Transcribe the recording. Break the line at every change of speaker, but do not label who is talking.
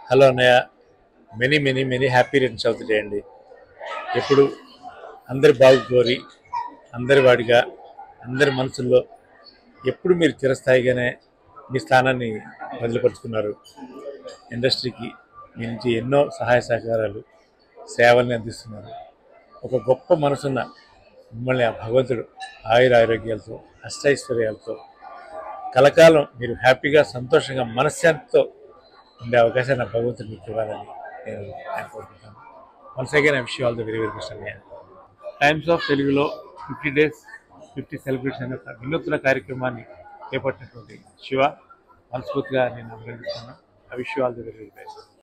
hello అన్నయ్య many many many happy returns of the day అండి ఎప్పుడు అందరి బాగు కోరి అందరి వాడిగా అందరి మనసుల్లో ఎప్పుడు మీరు చిరస్థాయిగానే మీ స్థానాన్ని వదిలిపరుచుకున్నారు ఇండస్ట్రీకి మీ నుంచి ఎన్నో సహాయ సహకారాలు సేవల్ని అందిస్తున్నారు ఒక గొప్ప మనసున్న మిమ్మల్ని ఆ భగవంతుడు ఆయుర ఆరోగ్యాలతో అష్టైశ్వర్యాలతో కలకాలం మీరు హ్యాపీగా సంతోషంగా మనశ్శాంతితో ఉండే అవకాశాన్ని ఆ భగవంతుడు మీకు ఇవ్వాలని నేను ఆయన కోరుకుంటాను once again I wish all the very very best అన్నయ్య టైమ్స్ ఆఫ్ తెలుగులో ఫిఫ్టీ డేస్ ఫిఫ్టీ సెలబ్రేషన్ అనే ఒక వినూత్న కార్యక్రమాన్ని చేపట్టినటువంటి శివ మనస్ఫూర్తిగా నేను అభినందిస్తున్నాను I wish all the very very best